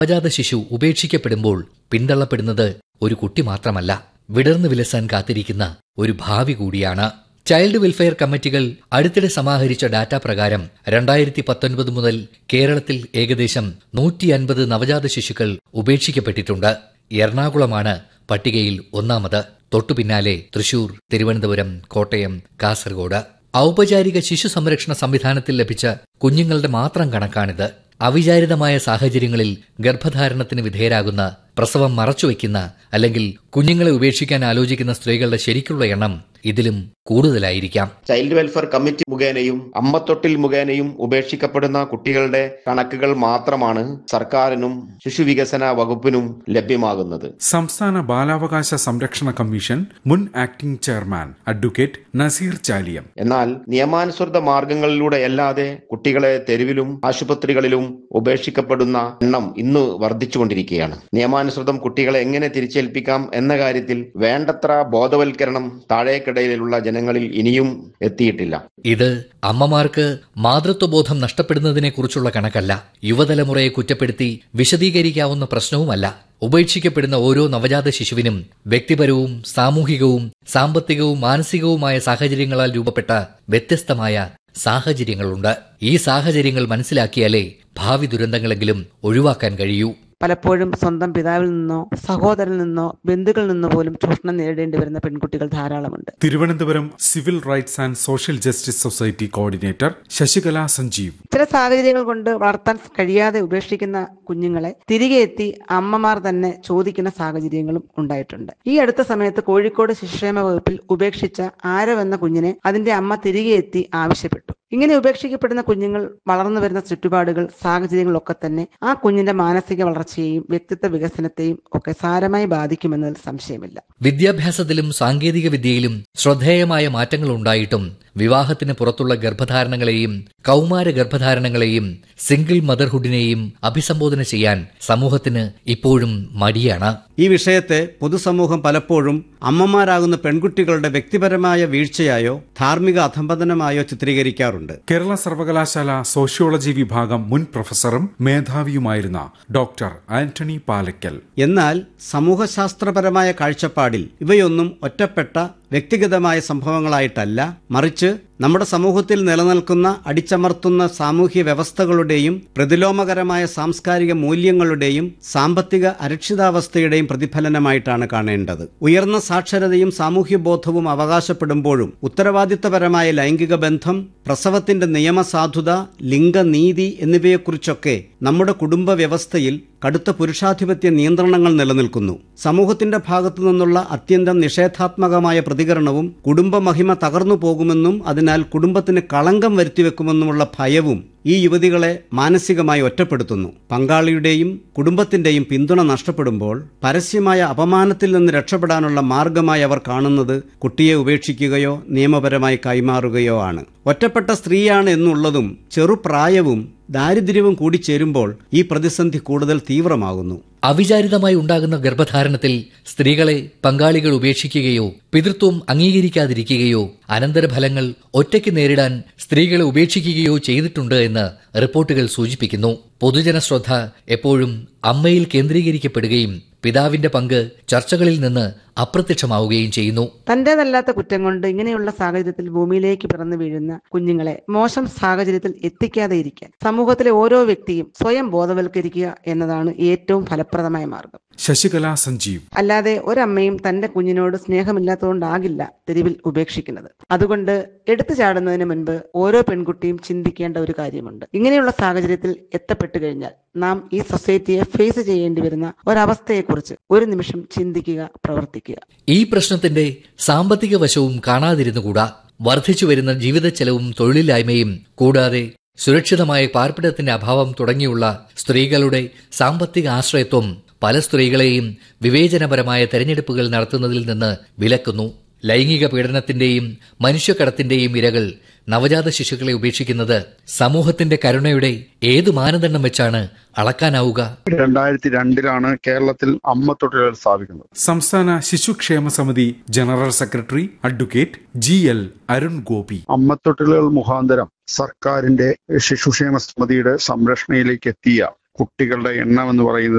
നവജാത ശിശു ഉപേക്ഷിക്കപ്പെടുമ്പോൾ പിന്തള്ളപ്പെടുന്നത് ഒരു കുട്ടി മാത്രമല്ല വിടർന്നു വിലസാൻ കാത്തിരിക്കുന്ന ഒരു ഭാവി കൂടിയാണ് ചൈൽഡ് വെൽഫെയർ കമ്മിറ്റികൾ അടുത്തിടെ സമാഹരിച്ച ഡാറ്റ പ്രകാരം രണ്ടായിരത്തി പത്തൊൻപത് മുതൽ കേരളത്തിൽ ഏകദേശം നൂറ്റി അൻപത് നവജാത ശിശുക്കൾ ഉപേക്ഷിക്കപ്പെട്ടിട്ടുണ്ട് എറണാകുളമാണ് പട്ടികയിൽ ഒന്നാമത് തൊട്ടുപിന്നാലെ തൃശൂർ തിരുവനന്തപുരം കോട്ടയം കാസർഗോഡ് ഔപചാരിക ശിശു സംരക്ഷണ സംവിധാനത്തിൽ ലഭിച്ച കുഞ്ഞുങ്ങളുടെ മാത്രം കണക്കാണിത് അവിചാരിതമായ സാഹചര്യങ്ങളിൽ ഗർഭധാരണത്തിന് വിധേയരാകുന്ന പ്രസവം മറച്ചുവെക്കുന്ന അല്ലെങ്കിൽ കുഞ്ഞുങ്ങളെ ഉപേക്ഷിക്കാൻ ആലോചിക്കുന്ന സ്ത്രീകളുടെ ശരിക്കുള്ള എണ്ണം ഇതിലും കൂടുതലായിരിക്കാം ചൈൽഡ് വെൽഫെയർ കമ്മിറ്റി മുഖേനയും അമ്മത്തൊട്ടിൽ മുഖേനയും ഉപേക്ഷിക്കപ്പെടുന്ന കുട്ടികളുടെ കണക്കുകൾ മാത്രമാണ് സർക്കാരിനും ശിശുവികസന വകുപ്പിനും ലഭ്യമാകുന്നത് സംസ്ഥാന ബാലാവകാശ സംരക്ഷണ കമ്മീഷൻ മുൻ acting chairman advocate Naseer Chaliyam എന്നാൽ നിയമാനുസൃത മാർഗങ്ങളിലൂടെ അല്ലാതെ കുട്ടികളെ തെരുവിലും ആശുപത്രികളിലും ഉപേക്ഷിക്കപ്പെടുന്ന എണ്ണം ഇന്ന് വർദ്ധിച്ചുകൊണ്ടിരിക്കുകയാണ് നിയമാനുസൃതം കുട്ടികളെ എങ്ങനെ തിരിച്ചേൽപ്പിക്കാം എന്ന കാര്യത്തിൽ വേണ്ടത്ര ബോധവൽക്കരണം താഴേക്കിടയിലുള്ള ജനങ്ങളിൽ ഇനിയും എത്തിയിട്ടില്ല ഇത് അമ്മമാർക്ക് മാതൃത്വബോധം നഷ്ടപ്പെടുന്നതിനെക്കുറിച്ചുള്ള കണക്കല്ല യുവതലമുറയെ കുറ്റപ്പെടുത്തി വിശദീകരിക്കാവുന്ന പ്രശ്നവുമല്ല ഉപേക്ഷിക്കപ്പെടുന്ന ഓരോ നവജാത ശിശുവിനും വ്യക്തിപരവും സാമൂഹികവും സാമ്പത്തികവും മാനസികവുമായ സാഹചര്യങ്ങളാൽ രൂപപ്പെട്ട വ്യത്യസ്തമായ സാഹചര്യങ്ങളുണ്ട് ഈ സാഹചര്യങ്ങൾ മനസ്സിലാക്കിയാലേ ഭാവി ദുരന്തങ്ങളെങ്കിലും ഒഴിവാക്കാൻ കഴിയൂ പലപ്പോഴും സ്വന്തം പിതാവിൽ നിന്നോ സഹോദരനിൽ നിന്നോ ബന്ധുക്കളിൽ നിന്നോ പോലും ചൂഷണം നേരിടേണ്ടി വരുന്ന പെൺകുട്ടികൾ ധാരാളമുണ്ട് Thiruvananthapuram civil rights and social justice society coordinator Sasikala Sanjeev ചില സാഹചര്യങ്ങൾ കൊണ്ട് വളർത്താൻ കഴിയാതെ ഉപേക്ഷിക്കുന്ന കുഞ്ഞുങ്ങളെ തിരികെ എത്തി അമ്മമാർ തന്നെ ചോദിക്കുന്ന സാഹചര്യങ്ങളും ഉണ്ടായിട്ടുണ്ട് ഈ അടുത്ത സമയത്ത് കോഴിക്കോട് ശിശുക്ഷേമ വകുപ്പിൽ ഉപേക്ഷിച്ച ആരോ എന്ന കുഞ്ഞിനെ അതിന്റെ അമ്മ തിരികെ എത്തി ആവശ്യപ്പെട്ടു ഇങ്ങനെ ഉപേക്ഷിക്കപ്പെടുന്ന കുഞ്ഞുങ്ങൾ വളർന്നു വരുന്ന ചുറ്റുപാടുകൾ സാഹചര്യങ്ങളൊക്കെ തന്നെ ആ കുഞ്ഞിന്റെ മാനസിക വളർച്ചയെയും വ്യക്തിത്വ വികസനത്തെയും ഒക്കെ സാരമായി ബാധിക്കുമെന്നതിൽ സംശയമില്ല വിദ്യാഭ്യാസത്തിലും സാങ്കേതിക വിദ്യയിലും ശ്രദ്ധേയമായ മാറ്റങ്ങൾ ഉണ്ടായിട്ടും വിവാഹത്തിന് പുറത്തുള്ള ഗർഭധാരണങ്ങളെയും കൗമാര ഗർഭധാരണങ്ങളെയും സിംഗിൾ മദർഹുഡിനെയും അഭിസംബോധന ചെയ്യാൻ സമൂഹത്തിന് ഇപ്പോഴും മടിയാണ് ഈ വിഷയത്തെ പൊതുസമൂഹം പലപ്പോഴും അമ്മമാരാകുന്ന പെൺകുട്ടികളുടെ വ്യക്തിപരമായ വീഴ്ചയായോ ധാർമ്മിക അധംപതനമായോ ചിത്രീകരിക്കാറുണ്ട് കേരള സർവകലാശാല സോഷ്യോളജി വിഭാഗം മുൻ പ്രൊഫസറും മേധാവിയുമായിരുന്ന ഡോക്ടർ ആന്റണി പാലക്കൽ എന്നാൽ സമൂഹശാസ്ത്രപരമായ കാഴ്ചപ്പാടിൽ ഇവയൊന്നും ഒറ്റപ്പെട്ട വ്യക്തിഗതമായ സംഭവങ്ങളായിട്ടല്ല മറിച്ച് നമ്മുടെ സമൂഹത്തിൽ നിലനിൽക്കുന്ന അടിച്ചമർത്തുന്ന സാമൂഹ്യ വ്യവസ്ഥകളുടെയും പ്രതിലോമകരമായ സാംസ്കാരിക മൂല്യങ്ങളുടെയും സാമ്പത്തിക അരക്ഷിതാവസ്ഥയുടെയും പ്രതിഫലനമായിട്ടാണ് കാണേണ്ടത് ഉയർന്ന സാക്ഷരതയും സാമൂഹ്യ ബോധവും അവകാശപ്പെടുമ്പോഴും ഉത്തരവാദിത്തപരമായ ലൈംഗിക ബന്ധം പ്രസവത്തിന്റെ നിയമസാധുത ലിംഗനീതി എന്നിവയെക്കുറിച്ചൊക്കെ നമ്മുടെ കുടുംബ വ്യവസ്ഥയിൽ കടുത്ത പുരുഷാധിപത്യ നിയന്ത്രണങ്ങൾ നിലനിൽക്കുന്നു സമൂഹത്തിന്റെ ഭാഗത്തു നിന്നുള്ള അത്യന്തം നിഷേധാത്മകമായ പ്രതികരണവും കുടുംബമഹിമ തകർന്നു പോകുമെന്നും അതിനാൽ കുടുംബത്തിന് കളങ്കം വരുത്തിവെക്കുമെന്നുമുള്ള ഭയവും ഈ യുവതികളെ മാനസികമായി ഒറ്റപ്പെടുത്തുന്നു പങ്കാളിയുടെയും കുടുംബത്തിന്റെയും പിന്തുണ നഷ്ടപ്പെടുമ്പോൾ പരസ്യമായ അപമാനത്തിൽ നിന്ന് രക്ഷപ്പെടാനുള്ള മാർഗമായി അവർ കാണുന്നത് കുട്ടിയെ ഉപേക്ഷിക്കുകയോ നിയമപരമായി കൈമാറുകയോ ആണ് ഒറ്റപ്പെട്ട സ്ത്രീയാണ് എന്നുള്ളതും ചെറുപ്രായവും ദാരിദ്ര്യവും കൂടി ചേരുമ്പോൾ ഈ പ്രതിസന്ധി കൂടുതൽ തീവ്രമാകുന്നു അവിചാരിതമായി ഉണ്ടാകുന്ന ഗർഭധാരണത്തിൽ സ്ത്രീകളെ പങ്കാളികൾ ഉപേക്ഷിക്കുകയോ പിതൃത്വം അംഗീകരിക്കാതിരിക്കുകയോ അനന്തരഫലങ്ങൾ ഒറ്റയ്ക്ക് നേരിടാൻ സ്ത്രീകളെ ഉപേക്ഷിക്കുകയോ ചെയ്തിട്ടുണ്ട് എന്ന് റിപ്പോർട്ടുകൾ സൂചിപ്പിക്കുന്നു പൊതുജന ശ്രദ്ധ എപ്പോഴും അമ്മയിൽ കേന്ദ്രീകരിക്കപ്പെടുകയും പിതാവിന്റെ പങ്ക് ചർച്ചകളിൽ നിന്ന് അപ്രത്യക്ഷമാവുകയും ചെയ്യുന്നു തന്റേതല്ലാത്ത കുറ്റം കൊണ്ട് ഇങ്ങനെയുള്ള സാഹചര്യത്തിൽ ഭൂമിയിലേക്ക് പിറന്നു വീഴുന്ന കുഞ്ഞുങ്ങളെ മോശം സാഹചര്യത്തിൽ എത്തിക്കാതെ ഇരിക്കാൻ സമൂഹത്തിലെ ഓരോ വ്യക്തിയും സ്വയം ബോധവൽക്കരിക്കുക എന്നതാണ് ഏറ്റവും ഫലപ്രദമായ മാർഗം ശശികല സഞ്ജീവ് അല്ലാതെ ഒരമ്മയും തന്റെ കുഞ്ഞിനോട് സ്നേഹമില്ലാത്തതുകൊണ്ടാകില്ല തെരുവിൽ ഉപേക്ഷിക്കുന്നത് അതുകൊണ്ട് എടുത്തു ചാടുന്നതിന് മുൻപ് ഓരോ പെൺകുട്ടിയും ചിന്തിക്കേണ്ട ഒരു കാര്യമുണ്ട് ഇങ്ങനെയുള്ള സാഹചര്യത്തിൽ എത്തപ്പെട്ടു കഴിഞ്ഞാൽ നാം ഈ സൊസൈറ്റിയെ ഫേസ് ചെയ്യേണ്ടി വരുന്ന ഒരവസ്ഥയെക്കുറിച്ച് ഒരു നിമിഷം ചിന്തിക്കുക പ്രവർത്തിക്കുക ഈ പ്രശ്നത്തിന്റെ സാമ്പത്തിക വശവും കാണാതിരുന്നുകൂടാ വർദ്ധിച്ചു വരുന്ന ജീവിത ചെലവും തൊഴിലില്ലായ്മയും കൂടാതെ സുരക്ഷിതമായ പാർപ്പിടത്തിന്റെ അഭാവം തുടങ്ങിയുള്ള സ്ത്രീകളുടെ സാമ്പത്തിക ആശ്രയത്വം പല സ്ത്രീകളെയും വിവേചനപരമായ തെരഞ്ഞെടുപ്പുകൾ നടത്തുന്നതിൽ നിന്ന് വിലക്കുന്നു ലൈംഗിക പീഡനത്തിന്റെയും മനുഷ്യക്കടത്തിന്റെയും ഇരകൾ നവജാത ശിശുക്കളെ ഉപേക്ഷിക്കുന്നത് സമൂഹത്തിന്റെ കരുണയുടെ ഏതു മാനദണ്ഡം വെച്ചാണ് അളക്കാനാവുക രണ്ടായിരത്തി രണ്ടിലാണ് കേരളത്തിൽ അമ്മ തൊട്ടിലുകൾ സ്ഥാപിക്കുന്നത് സംസ്ഥാന ശിശുക്ഷേമ സമിതി general secretary advocate G L Arun Gopi അമ്മ തൊട്ടിലുകൾ മുഖാന്തരം സർക്കാരിന്റെ ശിശുക്ഷേമ സമിതിയുടെ സംരക്ഷണയിലേക്ക് എത്തിയ കുട്ടികളുടെ എണ്ണം എന്ന് പറയുന്നത്